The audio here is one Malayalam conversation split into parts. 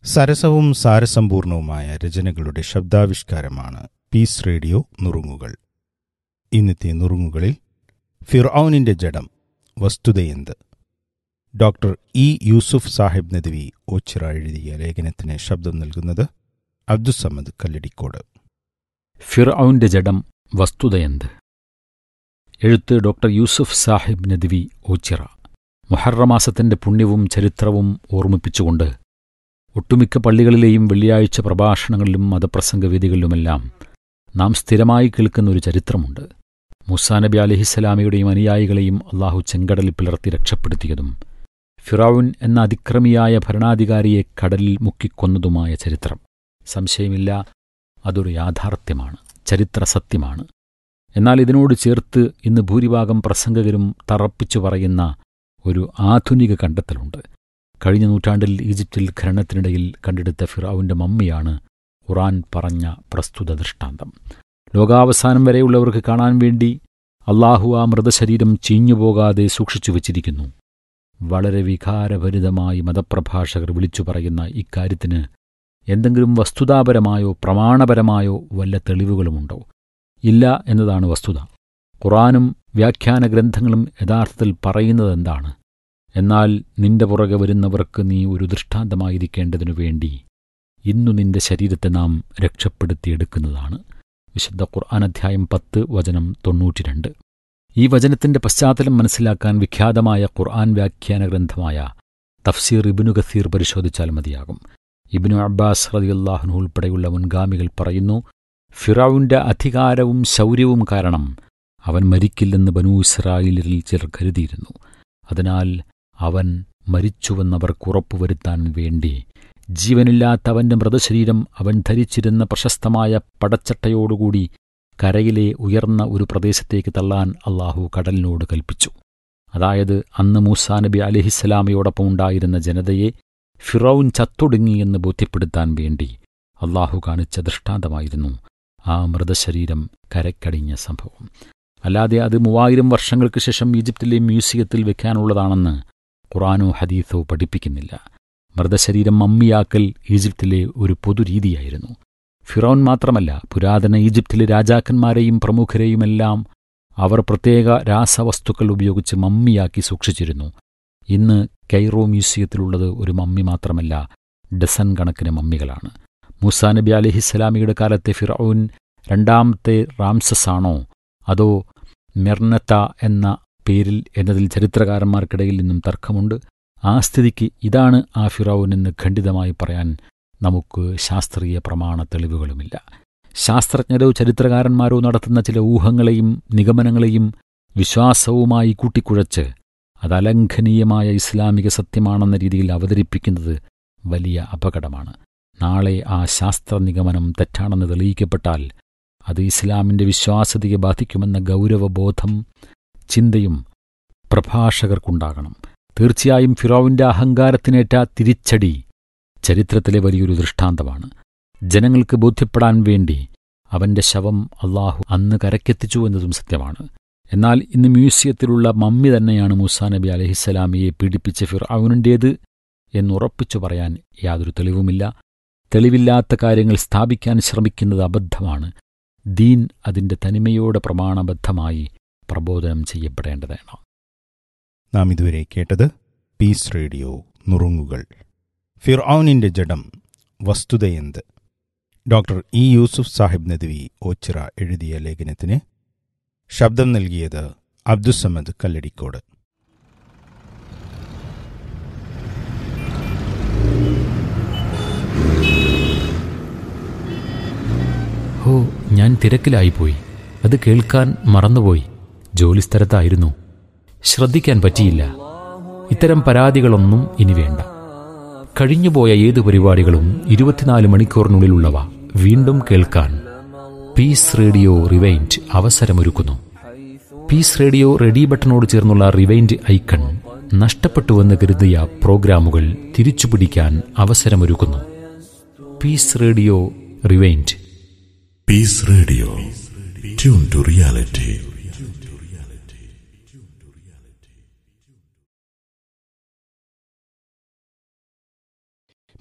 സരസവും സാരസമ്പൂർണവുമായ രചനകളുടെ ശബ്ദാവിഷ്കാരമാണ് പീസ് റേഡിയോ നുറുങ്ങുകൾ ഇന്നത്തെ നുറുങ്ങുകളിൽ ഫിർഔനിന്റെ ജഡം വസ്തുതയെന്ത് ഡോക്ടർ ഇ യൂസുഫ് സാഹിബ് നദ്വി ഓച്ചിറ എഴുതിയ ലേഖനത്തിന് ശബ്ദം നൽകുന്നത് അബ്ദുസമ്മദ് കല്ലടിക്കോട് ഫിർഔന്റെ ജഡം വസ്തുതയെന്ത് എഴുത്ത് ഡോക്ടർ യൂസുഫ് സാഹിബ് നദ്വി ഓച്ചിറ മുഹറമാസത്തിന്റെ പുണ്യവും ചരിത്രവും ഓർമ്മിപ്പിച്ചുകൊണ്ട് ഒട്ടുമിക്ക പള്ളികളിലെയും വെള്ളിയാഴ്ച പ്രഭാഷണങ്ങളിലും മതപ്രസംഗവേദികളിലുമെല്ലാം നാം സ്ഥിരമായി കേൾക്കുന്ന ഒരു ചരിത്രമുണ്ട് മുസാ നബി അലഹിസ്സലാമയുടെയും അനുയായികളെയും അള്ളാഹു ചെങ്കടലിൽ പിളർത്തി രക്ഷപ്പെടുത്തിയതും ഫിറൌൻ എന്ന അതിക്രമിയായ ഭരണാധികാരിയെ കടലിൽ മുക്കിക്കൊന്നതുമായ ചരിത്രം സംശയമില്ല അതൊരു യാഥാർത്ഥ്യമാണ് ചരിത്ര സത്യമാണ് എന്നാൽ ഇതിനോട് ചേർത്ത് ഇന്ന് ഭൂരിഭാഗം പ്രസംഗകരും തറപ്പിച്ചു പറയുന്ന ഒരു ആധുനിക കണ്ടെത്തലുണ്ട് കഴിഞ്ഞ നൂറ്റാണ്ടിൽ ഈജിപ്തിൽ ഖനനത്തിനിടയിൽ കണ്ടെടുത്ത ഫിറാവുന്റെ മമ്മിയാണ് ഖുറാൻ പറഞ്ഞ പ്രസ്തുത ദൃഷ്ടാന്തം ലോകാവസാനം വരെയുള്ളവർക്ക് കാണാൻ വേണ്ടി അള്ളാഹു ആ മൃതശരീരം ചീഞ്ഞുപോകാതെ സൂക്ഷിച്ചു വച്ചിരിക്കുന്നു വളരെ വികാരഭരിതമായി മതപ്രഭാഷകർ വിളിച്ചു പറയുന്ന ഇക്കാര്യത്തിന് എന്തെങ്കിലും വസ്തുതാപരമായോ പ്രമാണപരമായോ വല്ല തെളിവുകളുമുണ്ടോ ഇല്ല എന്നതാണ് വസ്തുത ഖുറാനും വ്യാഖ്യാന ഗ്രന്ഥങ്ങളും യഥാർത്ഥത്തിൽ പറയുന്നതെന്താണ് എന്നാൽ നിന്റെ പുറകെ വരുന്നവർക്ക് നീ ഒരു ദൃഷ്ടാന്തമായിരിക്കേണ്ടതിനു വേണ്ടി ഇന്നു നിന്റെ ശരീരത്തെ നാം രക്ഷപ്പെടുത്തിയെടുക്കുന്നതാണ് വിശുദ്ധ ഖുർആൻ അധ്യായം പത്ത് വചനം തൊണ്ണൂറ്റിരണ്ട് ഈ വചനത്തിന്റെ പശ്ചാത്തലം മനസ്സിലാക്കാൻ വിഖ്യാതമായ ഖുർആൻ വ്യാഖ്യാന ഗ്രന്ഥമായ തഫ്സീർ ഇബിനു ഗസീർ പരിശോധിച്ചാൽ മതിയാകും ഇബിനു അബ്ബാസ് റതിയല്ലാഹുനു ഉൾപ്പെടെയുള്ള മുൻഗാമികൾ പറയുന്നു ഫിറൌന്റെ അധികാരവും ശൗര്യവും കാരണം അവൻ മരിക്കില്ലെന്ന് ബനൂ ഇസ്രായേലിൽ ചിലർ കരുതിയിരുന്നു അതിനാൽ അവൻ മരിച്ചുവെന്നവർക്ക് ഉറപ്പുവരുത്താൻ വേണ്ടി ജീവനില്ലാത്ത അവന്റെ മൃതശരീരം അവൻ ധരിച്ചിരുന്ന പ്രശസ്തമായ പടച്ചട്ടയോടുകൂടി കരയിലെ ഉയർന്ന ഒരു പ്രദേശത്തേക്ക് തള്ളാൻ അള്ളാഹു കടലിനോട് കൽപ്പിച്ചു അതായത് അന്ന് മൂസാ നബി അലഹിസ്സലാമയോടൊപ്പം ഉണ്ടായിരുന്ന ജനതയെ ഫിറൌൻ ചത്തൊടുങ്ങിയെന്ന് ബോധ്യപ്പെടുത്താൻ വേണ്ടി അള്ളാഹു കാണിച്ച ദൃഷ്ടാന്തമായിരുന്നു ആ മൃതശരീരം കരക്കടിഞ്ഞ സംഭവം അല്ലാതെ അത് മൂവായിരം വർഷങ്ങൾക്ക് ശേഷം ഈജിപ്തിലെ മ്യൂസിയത്തിൽ വെക്കാനുള്ളതാണെന്ന് ഖുറാനോ ഹദീസോ പഠിപ്പിക്കുന്നില്ല മൃതശരീരം മമ്മിയാക്കൽ ഈജിപ്തിലെ ഒരു പൊതുരീതിയായിരുന്നു ഫിറോൻ മാത്രമല്ല പുരാതന ഈജിപ്തിലെ രാജാക്കന്മാരെയും പ്രമുഖരെയുമെല്ലാം അവർ പ്രത്യേക രാസവസ്തുക്കൾ ഉപയോഗിച്ച് മമ്മിയാക്കി സൂക്ഷിച്ചിരുന്നു ഇന്ന് കൈറോ മ്യൂസിയത്തിലുള്ളത് ഒരു മമ്മി മാത്രമല്ല ഡസൻ കണക്കിന് മമ്മികളാണ് മൂസാ നബി അലഹിസ്സലാമിയുടെ കാലത്തെ ഫിറൌൻ രണ്ടാമത്തെ റാംസസാണോ അതോ മെർനത്ത എന്ന പേരിൽ എന്നതിൽ ചരിത്രകാരന്മാർക്കിടയിൽ നിന്നും തർക്കമുണ്ട് ആ സ്ഥിതിക്ക് ഇതാണ് ആ ഫിറൌൻ എന്ന് ഖണ്ഡിതമായി പറയാൻ നമുക്ക് ശാസ്ത്രീയ പ്രമാണ തെളിവുകളുമില്ല ശാസ്ത്രജ്ഞരോ ചരിത്രകാരന്മാരോ നടത്തുന്ന ചില ഊഹങ്ങളെയും നിഗമനങ്ങളെയും വിശ്വാസവുമായി കൂട്ടിക്കുഴച്ച് അത് അലംഘനീയമായ ഇസ്ലാമിക സത്യമാണെന്ന രീതിയിൽ അവതരിപ്പിക്കുന്നത് വലിയ അപകടമാണ് നാളെ ആ ശാസ്ത്ര നിഗമനം തെറ്റാണെന്ന് തെളിയിക്കപ്പെട്ടാൽ അത് ഇസ്ലാമിന്റെ വിശ്വാസ്യതയെ ബാധിക്കുമെന്ന ഗൗരവബോധം ചിന്തയും പ്രഭാഷകർക്കുണ്ടാകണം തീർച്ചയായും ഫിറോവിന്റെ അഹങ്കാരത്തിനേറ്റ തിരിച്ചടി ചരിത്രത്തിലെ വലിയൊരു ദൃഷ്ടാന്തമാണ് ജനങ്ങൾക്ക് ബോധ്യപ്പെടാൻ വേണ്ടി അവന്റെ ശവം അള്ളാഹു അന്ന് കരക്കെത്തിച്ചു എന്നതും സത്യമാണ് എന്നാൽ ഇന്ന് മ്യൂസിയത്തിലുള്ള മമ്മി തന്നെയാണ് മൂസാ നബി അലഹിസ്സലാമിയെ പീഡിപ്പിച്ച ഫിറൌനിൻ്റേത് എന്നുറപ്പിച്ചു പറയാൻ യാതൊരു തെളിവുമില്ല തെളിവില്ലാത്ത കാര്യങ്ങൾ സ്ഥാപിക്കാൻ ശ്രമിക്കുന്നത് അബദ്ധമാണ് ദീൻ അതിന്റെ തനിമയോടെ പ്രമാണബദ്ധമായി പ്രബോധനം ചെയ്യപ്പെടേണ്ടതാണ് നാം ഇതുവരെ കേട്ടത് പീസ് റേഡിയോ നുറുങ്ങുകൾ ഫിർഔനിന്റെ ജഡം വസ്തുതയെന്ത് ഡോക്ടർ ഇ യൂസുഫ് സാഹിബ് നദ്വി ഓച്ചിറ എഴുതിയ ലേഖനത്തിന് ശബ്ദം നൽകിയത് അബ്ദുസമ്മദ് കല്ലടിക്കോട് ഹോ ഞാൻ തിരക്കിലായിപ്പോയി അത് കേൾക്കാൻ മറന്നുപോയി ജോലിസ്ഥലത്തായിരുന്നു ശ്രദ്ധിക്കാൻ പറ്റിയില്ല ഇത്തരം പരാതികളൊന്നും ഇനി വേണ്ട കഴിഞ്ഞുപോയ ഏത് പരിപാടികളും ഇരുപത്തിനാല് മണിക്കൂറിനുള്ളിലുള്ളവ വീണ്ടും കേൾക്കാൻ പീസ് റേഡിയോ റിവൈൻഡ് അവസരമൊരുക്കുന്നു പീസ് റേഡിയോ റെഡി ബട്ടണോട് ചേർന്നുള്ള റിവൈൻഡ് ഐക്കൺ നഷ്ടപ്പെട്ടുവെന്ന് കരുതിയ പ്രോഗ്രാമുകൾ തിരിച്ചുപിടിക്കാൻ അവസരമൊരുക്കുന്നു peace radio rewind Peace Radio. Tune to reality.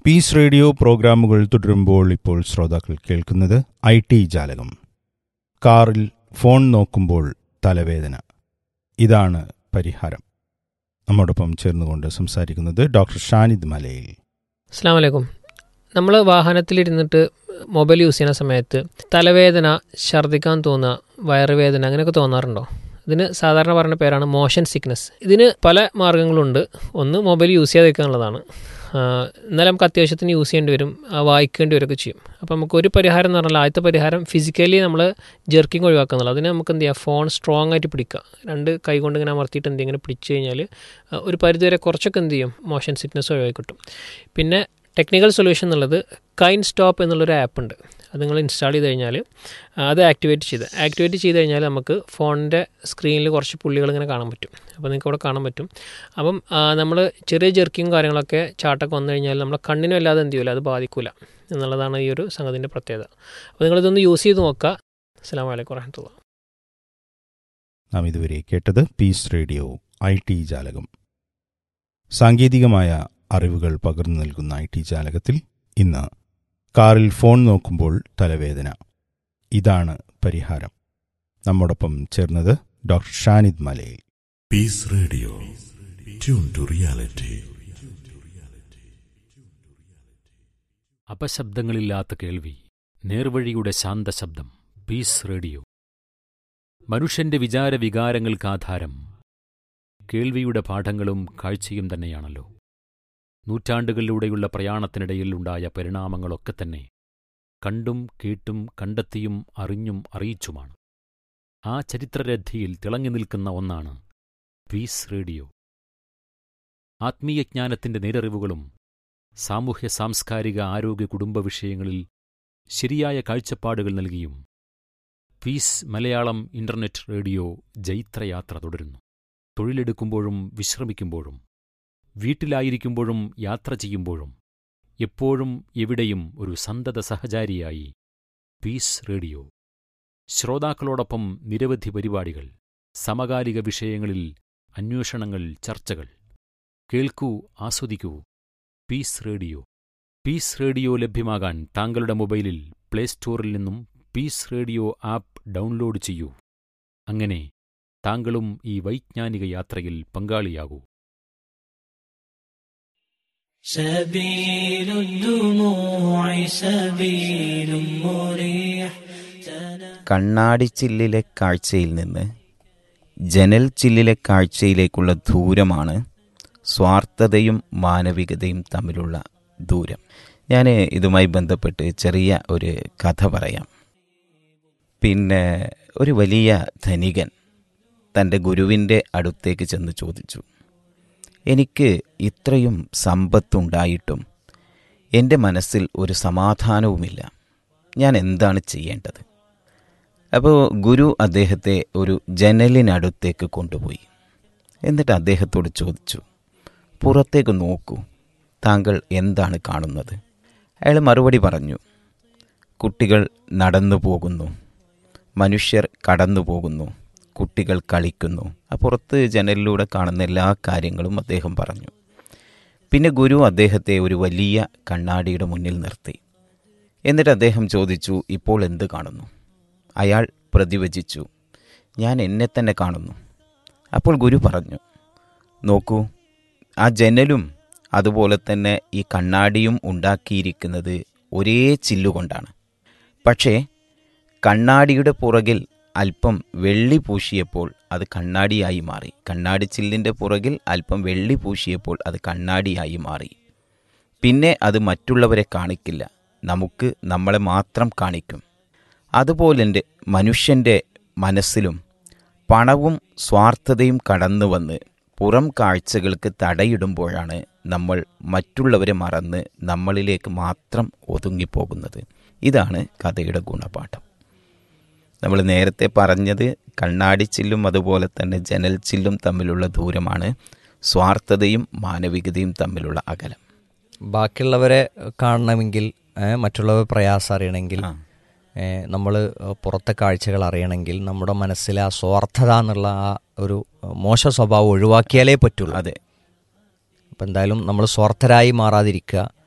Peace radio പ്രോഗ്രാമുകൾ തുടരുമ്പോൾ ഇപ്പോൾ ശ്രോതാക്കൾ കേൾക്കുന്നത് ഐ ടി ജാലകം കാറിൽ ഫോൺ നോക്കുമ്പോൾ തലവേദന ഇതാണ് പരിഹാരം നമ്മോടൊപ്പം ചേർന്നുകൊണ്ട് സംസാരിക്കുന്നത് ഡോക്ടർ ഷാനിദ് മലയിൽ അസ്സാം വലൈക്കും നമ്മൾ വാഹനത്തിലിരുന്നിട്ട് മൊബൈൽ യൂസ് ചെയ്യുന്ന സമയത്ത് തലവേദന ഛർദ്ദിക്കാൻ തോന്നുക വയറുവേദന അങ്ങനെയൊക്കെ തോന്നാറുണ്ടോ ഇതിന് സാധാരണ പറയുന്ന പേരാണ് മോഷൻ സിക്നസ് ഇതിന് പല മാർഗ്ഗങ്ങളുണ്ട് ഒന്ന് മൊബൈൽ യൂസ് ചെയ്യാതിരിക്കാനുള്ളതാണ് ആഹ് എന്നാലും നമുക്ക് അത്യാവശ്യത്തിന് യൂസ് ചെയ്യേണ്ടി വരും ആ വായിക്കേണ്ടി വരികയൊക്കെ ചെയ്യും അപ്പോൾ നമുക്ക് ഒരു പരിഹാരം എന്ന് പറഞ്ഞാൽ ആദ്യത്തെ പരിഹാരം ഫിസിക്കലി നമ്മൾ ജെർക്കിങ് ഒഴിവാക്കുന്നുള്ളൂ അതിന് നമുക്ക് എന്ത് ചെയ്യാം ഫോൺ സ്ട്രോങ് ആയിട്ട് പിടിക്കുക രണ്ട് കൈ കൊണ്ട് ഇങ്ങനെ അമർത്തിയിട്ട് എന്തെങ്കിലും പിടിച്ചു കഴിഞ്ഞാൽ ആ, ഒരു പരിധിവരെ കുറച്ചൊക്കെ എന്ത് ചെയ്യും മോഷൻ സിക്നസ് ഒഴിവാക്കി കിട്ടും പിന്നെ ടെക്നിക്കൽ സൊല്യൂഷൻ എന്നുള്ളത് കൈൻ സ്റ്റോപ്പ് എന്നുള്ളൊരു ആപ്പ് ഉണ്ട് അത് നിങ്ങൾ ഇൻസ്റ്റാൾ ചെയ്ത് കഴിഞ്ഞാൽ ആ, അത് ആക്ടിവേറ്റ് ചെയ്ത് ആക്ടിവേറ്റ് ചെയ്ത് കഴിഞ്ഞാൽ നമുക്ക് ഫോണിൻ്റെ സ്ക്രീനിൽ കുറച്ച് പുള്ളികൾ ഇങ്ങനെ കാണാൻ പറ്റും അപ്പോൾ നിങ്ങൾക്ക് അവിടെ കാണാൻ പറ്റും അപ്പം നമ്മൾ ചെറിയ ജെർക്കിങ് കാര്യങ്ങളൊക്കെ ചാട്ടൊക്കെ വന്നു കഴിഞ്ഞാൽ നമ്മളെ കണ്ണിനും അല്ലാതെ എന്ത് ചെയ്യില്ല അത് ബാധിക്കില്ല എന്നുള്ളതാണ് ഈ ഒരു സംഗതിൻ്റെ പ്രത്യേകത അപ്പോൾ നിങ്ങളിതൊന്ന് യൂസ് ചെയ്ത് നോക്കുക അസ്സാം വലൈക്കും വരഹമുല്ല നാം ഇതുവരെ കേട്ടത് പീസ് റേഡിയോ ഐ ടി ജാലകം സാങ്കേതികമായ അറിവുകൾ പകർന്നു നൽകുന്ന ഐ ടി ജാലകത്തിൽ ഇന്ന് കാറിൽ ഫോൺ നോക്കുമ്പോൾ തലവേദന ഇതാണ് പരിഹാരം നമ്മോടൊപ്പം ചേർന്നത് ഡോക്ടർ ഷാനിദ് മലയിൽ Peace Radio. Tune to reality. അപശബ്ദങ്ങളില്ലാത്ത കേൾവി നേർവഴിയുടെ ശാന്തശബ്ദം പീസ് റേഡിയോ മനുഷ്യന്റെ വിചാര വികാരങ്ങൾക്കാധാരം കേൾവിയുടെ പാഠങ്ങളും കാഴ്ചയും തന്നെയാണല്ലോ നൂറ്റാണ്ടുകളിലൂടെയുള്ള പ്രയാണത്തിനിടയിൽ ഉണ്ടായ പരിണാമങ്ങളൊക്കെ തന്നെ കണ്ടും കേട്ടും കണ്ടെത്തിയും അറിഞ്ഞും അറിയിച്ചുമാണ് ആ ചരിത്രരഥിയിൽ തിളങ്ങി നിൽക്കുന്ന ഒന്നാണ് പീസ് റേഡിയോ ആത്മീയജ്ഞാനത്തിന്റെ നേരറിവുകളും സാമൂഹ്യ സാംസ്കാരിക ആരോഗ്യ കുടുംബ വിഷയങ്ങളിൽ ശരിയായ കാഴ്ചപ്പാടുകൾ നൽകിയും പീസ് മലയാളം ഇന്റർനെറ്റ് റേഡിയോ ജൈത്രയാത്ര തുടരുന്നു തൊഴിലെടുക്കുമ്പോഴും വിശ്രമിക്കുമ്പോഴും വീട്ടിലായിരിക്കുമ്പോഴും യാത്ര ചെയ്യുമ്പോഴും എപ്പോഴും എവിടെയും ഒരു സന്തത സഹചാരിയായി പീസ് റേഡിയോ ശ്രോതാക്കളോടൊപ്പം നിരവധി പരിപാടികൾ സമകാലിക വിഷയങ്ങളിൽ അന്വേഷണങ്ങൾ ചർച്ചകൾ കേൾക്കൂ ആസ്വദിക്കൂ പീസ് റേഡിയോ പീസ് റേഡിയോ ലഭ്യമാകാൻ താങ്കളുടെ മൊബൈലിൽ പ്ലേ സ്റ്റോറിൽ നിന്നും പീസ് റേഡിയോ ആപ്പ് ഡൗൺലോഡ് ചെയ്യൂ അങ്ങനെ താങ്കളും ഈ വൈജ്ഞാനിക യാത്രയിൽ പങ്കാളിയാകൂ سبيل الدموع سبيل مريح കണ്ണാടിച്ചില്ലിലെ കാഴ്ചയിൽ നിന്ന് ജനൽ ചില്ലിലെ കാഴ്ചയിലേക്കുള്ള ദൂരമാണ് സ്വാർത്ഥതയും മാനവികതയും തമ്മിലുള്ള ദൂരം ഞാൻ ഇതുമായി ബന്ധപ്പെട്ട് ചെറിയ ഒരു കഥ പറയാം പിന്നെ ഒരു വലിയ ധനികൻ തൻ്റെ ഗുരുവിൻ്റെ അടുത്തേക്ക് ചെന്ന് ചോദിച്ചു എനിക്ക് ഇത്രയും സമ്പത്തുണ്ടായിട്ടും എൻ്റെ മനസ്സിൽ ഒരു സമാധാനവുമില്ല ഞാൻ എന്താണ് ചെയ്യേണ്ടത് അപ്പോൾ ഗുരു അദ്ദേഹത്തെ ഒരു ജനലിനടുത്തേക്ക് കൊണ്ടുപോയി എന്നിട്ട് അദ്ദേഹത്തോട് ചോദിച്ചു പുറത്തേക്ക് നോക്കൂ താങ്കൾ എന്താണ് കാണുന്നത് അയാൾ മറുപടി പറഞ്ഞു കുട്ടികൾ നടന്നു പോകുന്നു മനുഷ്യർ കടന്നു പോകുന്നു കുട്ടികൾ കളിക്കുന്നു ആ പുറത്ത് ജനലിലൂടെ കാണുന്ന എല്ലാ കാര്യങ്ങളും അദ്ദേഹം പറഞ്ഞു പിന്നെ ഗുരു അദ്ദേഹത്തെ ഒരു വലിയ കണ്ണാടിയുടെ മുന്നിൽ നിർത്തി എന്നിട്ട് അദ്ദേഹം ചോദിച്ചു ഇപ്പോൾ എന്ത് കാണുന്നു അയാൾ പ്രതിവചിച്ചു ഞാൻ എന്നെ തന്നെ കാണുന്നു അപ്പോൾ ഗുരു പറഞ്ഞു നോക്കൂ ആ ജനലും അതുപോലെ തന്നെ ഈ കണ്ണാടിയും ഉണ്ടാക്കിയിരിക്കുന്നത് ഒരേ ചില്ലുകൊണ്ടാണ് പക്ഷേ കണ്ണാടിയുടെ പുറകിൽ അല്പം വെള്ളി പൂശിയപ്പോൾ അത് കണ്ണാടിയായി മാറി കണ്ണാടി ചില്ലിൻ്റെ പുറകിൽ അല്പം വെള്ളി പൂശിയപ്പോൾ അത് കണ്ണാടിയായി മാറി പിന്നെ അത് മറ്റുള്ളവരെ കാണിക്കില്ല നമുക്ക് നമ്മളെ മാത്രം കാണിക്കും അതുപോലെ എൻ്റെ മനുഷ്യൻ്റെ മനസ്സിലും പണവും സ്വാർത്ഥതയും കടന്നു വന്ന് പുറം കാഴ്ചകൾക്ക് തടയിടുമ്പോഴാണ് നമ്മൾ മറ്റുള്ളവരെ മറന്ന് നമ്മളിലേക്ക് മാത്രം ഒതുങ്ങിപ്പോകുന്നത് ഇതാണ് കഥയുടെ ഗുണപാഠം നമ്മൾ നേരത്തെ പറഞ്ഞത് കണ്ണാടി ചില്ലും അതുപോലെ തന്നെ ജനൽ ചില്ലും തമ്മിലുള്ള ദൂരമാണ് സ്വാർത്ഥതയും മാനവികതയും തമ്മിലുള്ള അകലം ബാക്കിയുള്ളവരെ കാണണമെങ്കിൽ ഏ, മറ്റുള്ളവർ പ്രയാസം അറിയണമെങ്കിൽ ആ. നമ്മൾ പുറത്തെ കാഴ്ചകൾ അറിയണമെങ്കിൽ നമ്മുടെ മനസ്സിലെ ആ സ്വാർത്ഥത എന്നുള്ള ആ ഒരു മോശ സ്വഭാവം ഒഴിവാക്കിയാലേ പറ്റുള്ളൂ അതെ അപ്പം എന്തായാലും നമ്മൾ സ്വാർത്ഥരായി മാറാതിരിക്കുക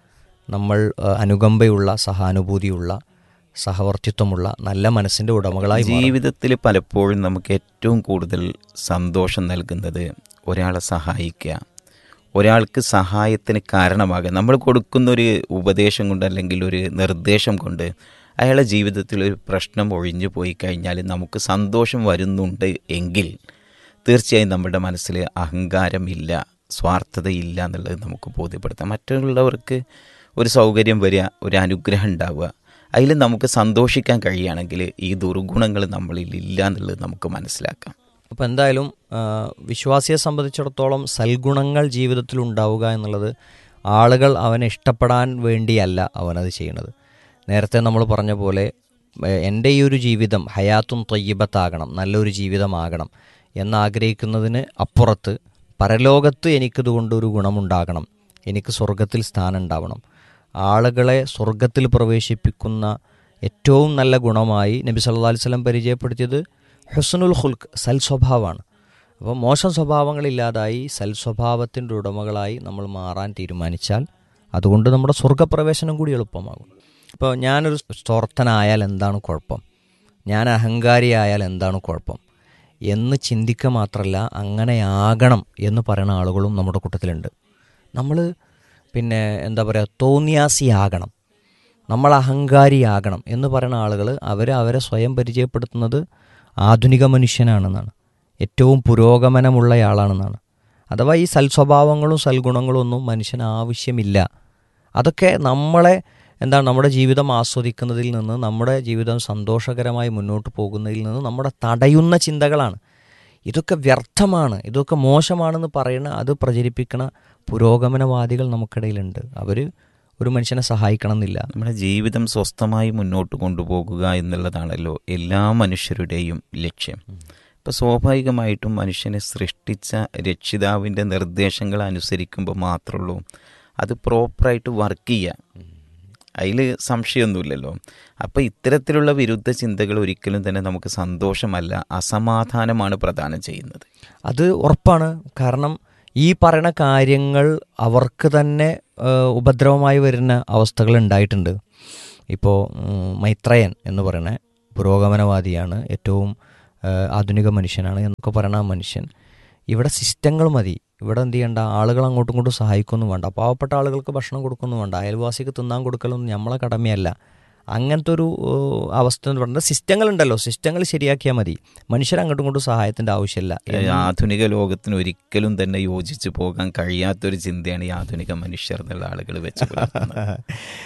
നമ്മൾ ആ, അനുകമ്പയുള്ള സഹാനുഭൂതിയുള്ള സഹവർത്തിത്വമുള്ള നല്ല മനസ്സിൻ്റെ ഉടമകളായി മാറും. ജീവിതത്തിൽ പലപ്പോഴും നമുക്ക് ഏറ്റവും കൂടുതൽ സന്തോഷം നൽകുന്നത് ഒരാളെ സഹായിക്കുക ഒരാൾക്ക് സഹായത്തിന് കാരണമാകുക നമ്മൾ കൊടുക്കുന്ന ഒരു ഉപദേശം കൊണ്ട് അല്ലെങ്കിൽ ഒരു നിർദ്ദേശം കൊണ്ട് അയാളുടെ ജീവിതത്തിൽ ഒരു പ്രശ്നം ഒഴിഞ്ഞു പോയി കഴിഞ്ഞാൽ നമുക്ക് സന്തോഷം വരുന്നുണ്ട് എങ്കിൽ തീർച്ചയായും നമ്മുടെ മനസ്സിൽ അഹങ്കാരമില്ല സ്വാർത്ഥതയില്ല എന്നുള്ളത് നമുക്ക് ബോധ്യപ്പെടുത്താം മറ്റുള്ളവർക്ക് ഒരു സൗകര്യം വരിക ഒരു അനുഗ്രഹം ഉണ്ടാവുക അതിൽ നമുക്ക് സന്തോഷിക്കാൻ കഴിയുകയാണെങ്കിൽ ഈ ദുർഗുണങ്ങൾ നമ്മളിൽ ഇല്ല എന്നുള്ളത് നമുക്ക് മനസ്സിലാക്കാം അപ്പോൾ എന്തായാലും ആ, വിശ്വാസിയെ സംബന്ധിച്ചിടത്തോളം സൽഗുണങ്ങൾ ജീവിതത്തിൽ ഉണ്ടാവുക എന്നുള്ളത് ആളുകൾ അവനെ ഇഷ്ടപ്പെടാൻ വേണ്ടിയല്ല അവനത് ചെയ്യുന്നത് നേരത്തെ നമ്മൾ പറഞ്ഞ പോലെ ഏ, എൻ്റെ ഈ ഒരു ജീവിതം ഹയാത്തും തൊയ്യബത്താകണം നല്ലൊരു ജീവിതമാകണം എന്നാഗ്രഹിക്കുന്നതിന് അപ്പുറത്ത് പരലോകത്ത് എനിക്കിതുകൊണ്ട് ഒരു ഗുണമുണ്ടാകണം എനിക്ക് സ്വർഗത്തിൽ സ്ഥാനം ഉണ്ടാവണം ആളുകളെ സ്വർഗത്തിൽ പ്രവേശിപ്പിക്കുന്ന ഏറ്റവും നല്ല ഗുണമായി നബി സല്ലല്ലാഹു അലൈഹി വസല്ലം പരിചയപ്പെടുത്തിയത് ഹുസ്നുൽ ഹുൽക്ക് സൽ സ്വഭാവമാണ് അപ്പോൾ മോശം സ്വഭാവങ്ങളില്ലാതായി സൽ സ്വഭാവത്തിൻ്റെ ഉടമകളായി നമ്മൾ മാറാൻ തീരുമാനിച്ചാൽ അതുകൊണ്ട് നമ്മുടെ സ്വർഗപ്രവേശനം കൂടി എളുപ്പമാകും ഇപ്പോൾ ഞാനൊരു സ്തോർത്തനായാൽ എന്താണ് കുഴപ്പം ഞാൻ അഹങ്കാരിയായാൽ എന്താണ് കുഴപ്പം എന്ന് ചിന്തിക്കുക മാത്രമല്ല അങ്ങനെയാകണം എന്ന് പറയുന്ന ആളുകളും നമ്മുടെ കൂട്ടത്തിലുണ്ട് നമ്മൾ പിന്നെ എന്താ പറയുക തോന്നിയാസിയാകണം നമ്മൾ അഹങ്കാരിയാകണം എന്ന് പറയുന്ന ആളുകൾ അവർ അവരെ സ്വയം പരിചയപ്പെടുത്തുന്നത് ആധുനിക മനുഷ്യനാണെന്നാണ് ഏറ്റവും പുരോഗമനമുള്ളയാളാണെന്നാണ് അഥവാ ഈ സൽസ്വഭാവങ്ങളും സൽഗുണങ്ങളും ഒന്നും മനുഷ്യന് ആവശ്യമില്ല അതൊക്കെ നമ്മളെ എന്താണ് നമ്മുടെ ജീവിതം ആസ്വദിക്കുന്നതിൽ നിന്ന് നമ്മുടെ ജീവിതം സന്തോഷകരമായി മുന്നോട്ട് പോകുന്നതിൽ നിന്ന് നമ്മുടെ തടയുന്ന ചിന്തകളാണ് ഇതൊക്കെ വ്യർത്ഥമാണ് ഇതൊക്കെ മോശമാണെന്ന് പറയുന്ന അത് പ്രചരിപ്പിക്കുന്ന പുരോഗമനവാദികൾ നമുക്കിടയിലുണ്ട് അവർ ഒരു മനുഷ്യനെ സഹായിക്കണം എന്നില്ല നമ്മുടെ ജീവിതം സ്വസ്ഥമായി മുന്നോട്ട് കൊണ്ടുപോകുക എന്നുള്ളതാണല്ലോ എല്ലാ മനുഷ്യരുടെയും ലക്ഷ്യം ഇപ്പം സ്വാഭാവികമായിട്ടും മനുഷ്യനെ സൃഷ്ടിച്ച രക്ഷിതാവിൻ്റെ നിർദ്ദേശങ്ങൾ അനുസരിക്കുമ്പോൾ മാത്രമുള്ളൂ അത് പ്രോപ്പറായിട്ട് വർക്ക് ചെയ്യുക അതിൽ സംശയമൊന്നുമില്ലല്ലോ അപ്പോൾ ഇത്തരത്തിലുള്ള വിരുദ്ധ ചിന്തകൾ ഒരിക്കലും തന്നെ നമുക്ക് സന്തോഷമല്ല അസമാധാനമാണ് പ്രദാനം ചെയ്യുന്നത് അത് ഉറപ്പാണ് കാരണം ഈ പറയുന്ന കാര്യങ്ങൾ അവർക്ക് തന്നെ ആ, ഉപദ്രവമായി വരുന്ന അവസ്ഥകൾ ഉണ്ടായിട്ടുണ്ട് ഇപ്പോൾ ഉം, മൈത്രയൻ എന്ന് പറയുന്ന പുരോഗമനവാദിയാണ് ഏറ്റവും ആ, ആധുനിക മനുഷ്യനാണ് എന്നൊക്കെ പറയുന്ന ആ മനുഷ്യൻ ഇവിടെ സിസ്റ്റങ്ങൾ മതി ഇവിടെ എന്ത് ചെയ്യണ്ട ആളുകൾ അങ്ങോട്ടും ഇങ്ങോട്ടും സഹായിക്കൊന്നും വേണ്ട പാവപ്പെട്ട ആളുകൾക്ക് ഭക്ഷണം കൊടുക്കൊന്നും വേണ്ട അയൽവാസിക്ക് തിന്നാൻ കൊടുക്കലൊന്നും നമ്മളെ കടമയല്ല അങ്ങനത്തെ ഒരു ഏഹ്, അവസ്ഥ എന്ന് പറയുന്നത് സിസ്റ്റങ്ങളുണ്ടല്ലോ സിസ്റ്റങ്ങൾ ശരിയാക്കിയാൽ മതി മനുഷ്യർ അങ്ങോട്ടും ഇങ്ങോട്ടും സഹായത്തിൻ്റെ ആവശ്യമില്ല ഈ ആധുനിക ലോകത്തിന് ഒരിക്കലും തന്നെ യോജിച്ച് പോകാൻ കഴിയാത്തൊരു ചിന്തയാണ് ഈ ആധുനിക മനുഷ്യർ എന്നുള്ള ആളുകൾ വെച്ച് പുലർത്തുന്നത്.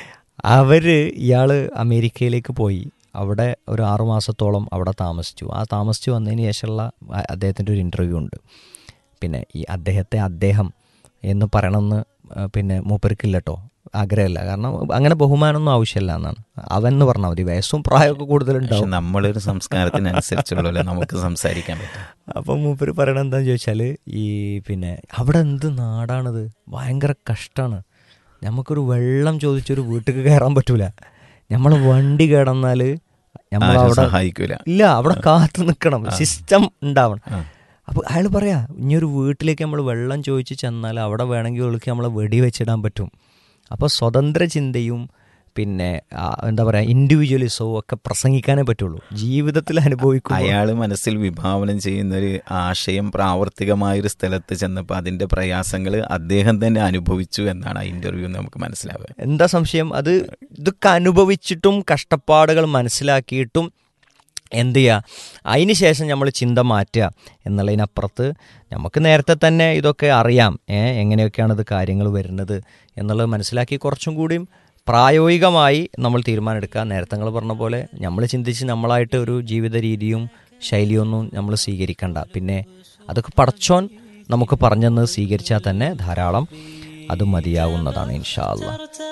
അവര് ഇയാള് അമേരിക്കയിലേക്ക് പോയി അവിടെ ഒരു ആറു മാസത്തോളം അവിടെ താമസിച്ചു ആ താമസിച്ചു വന്നതിന് ശേഷമുള്ള അ- അദ്ദേഹത്തിൻ്റെ ഒരു ഇൻ്റർവ്യൂ ഉണ്ട് പിന്നെ ഈ അദ്ദേഹത്തെ അദ്ദേഹം എന്ന് പറയണമെന്ന് ആ, പിന്നെ മൂപ്പർക്കില്ല കേട്ടോ ആഗ്രഹമില്ല കാരണം അങ്ങനെ ബഹുമാനമൊന്നും ആവശ്യമില്ല എന്നാണ് അവൻ എന്ന് പറഞ്ഞാൽ മതി വയസ്സും പ്രായമൊക്കെ പക്ഷെ കൂടുതലുണ്ടാവും നമ്മളൊരു സംസ്കാരത്തിനനുസരിച്ചുള്ള നമുക്ക് സംസാരിക്കാൻ പറ്റും അപ്പം മൂപ്പര് പറയണത് എന്താന്ന് ചോദിച്ചാൽ ഈ പിന്നെ അവിടെ എന്ത് നാടാണിത് ഭയങ്കര കഷ്ടമാണ് നമുക്കൊരു വെള്ളം ചോദിച്ചൊരു വീട്ടിൽ കയറാൻ പറ്റൂല നമ്മൾ വണ്ടി കിടന്നാൽ നമ്മൾ ആരും അവിടെ സഹായിക്കൂല ഇല്ല അവിടെ കാത്തു നിൽക്കണം സിസ്റ്റം ഉണ്ടാവണം ആ. അപ്പോൾ അയാൾ പറയാ ഇനി ഒരു വീട്ടിലേക്ക് നമ്മൾ വെള്ളം ചോദിച്ച് ചെന്നാൽ അവിടെ വേണമെങ്കിൽ ഒളിക്ക് നമ്മളെ വെടി വെച്ചിടാൻ പറ്റും അപ്പോൾ സ്വതന്ത്ര ചിന്തയും പിന്നെ ആ, എന്താ പറയുക ഇൻഡിവിജ്വലിസവും ഒക്കെ പ്രസംഗിക്കാനേ പറ്റുള്ളൂ ജീവിതത്തിൽ അനുഭവിക്കും അയാൾ മനസ്സിൽ വിഭാവനം ചെയ്യുന്ന ഒരു ആശയം പ്രാവർത്തികമായൊരു സ്ഥലത്ത് ചെന്നപ്പോൾ അതിന്റെ പ്രയാസങ്ങൾ അദ്ദേഹം തന്നെ അനുഭവിച്ചു എന്നാണ് ആ ഇന്റർവ്യൂ നമുക്ക് മനസ്സിലാവുക എന്താ സംശയം അത് ഇതൊക്കെ അനുഭവിച്ചിട്ടും കഷ്ടപ്പാടുകൾ മനസ്സിലാക്കിയിട്ടും എന്ത് ചെയ്യുക അതിന് ശേഷം നമ്മൾ ചിന്ത മാറ്റുക എന്നുള്ളതിനപ്പുറത്ത് നമുക്ക് നേരത്തെ തന്നെ ഇതൊക്കെ അറിയാം ഏ എങ്ങനെയൊക്കെയാണ് ഇത് കാര്യങ്ങൾ വരുന്നത് എന്നുള്ളത് മനസ്സിലാക്കി കുറച്ചും കൂടിയും പ്രായോഗികമായി നമ്മൾ തീരുമാനമെടുക്കുക നേരത്തെ നിങ്ങൾ പറഞ്ഞ പോലെ നമ്മൾ ചിന്തിച്ച് നമ്മളായിട്ട് ഒരു ജീവിത രീതിയും ശൈലിയൊന്നും നമ്മൾ സ്വീകരിക്കണ്ട പിന്നെ അതൊക്കെ പടച്ചോൻ നമുക്ക് പറഞ്ഞെന്ന് സ്വീകരിച്ചാൽ തന്നെ ധാരാളം അത് മതിയാവുന്നതാണ് ഇൻഷാ അള്ളാഹ്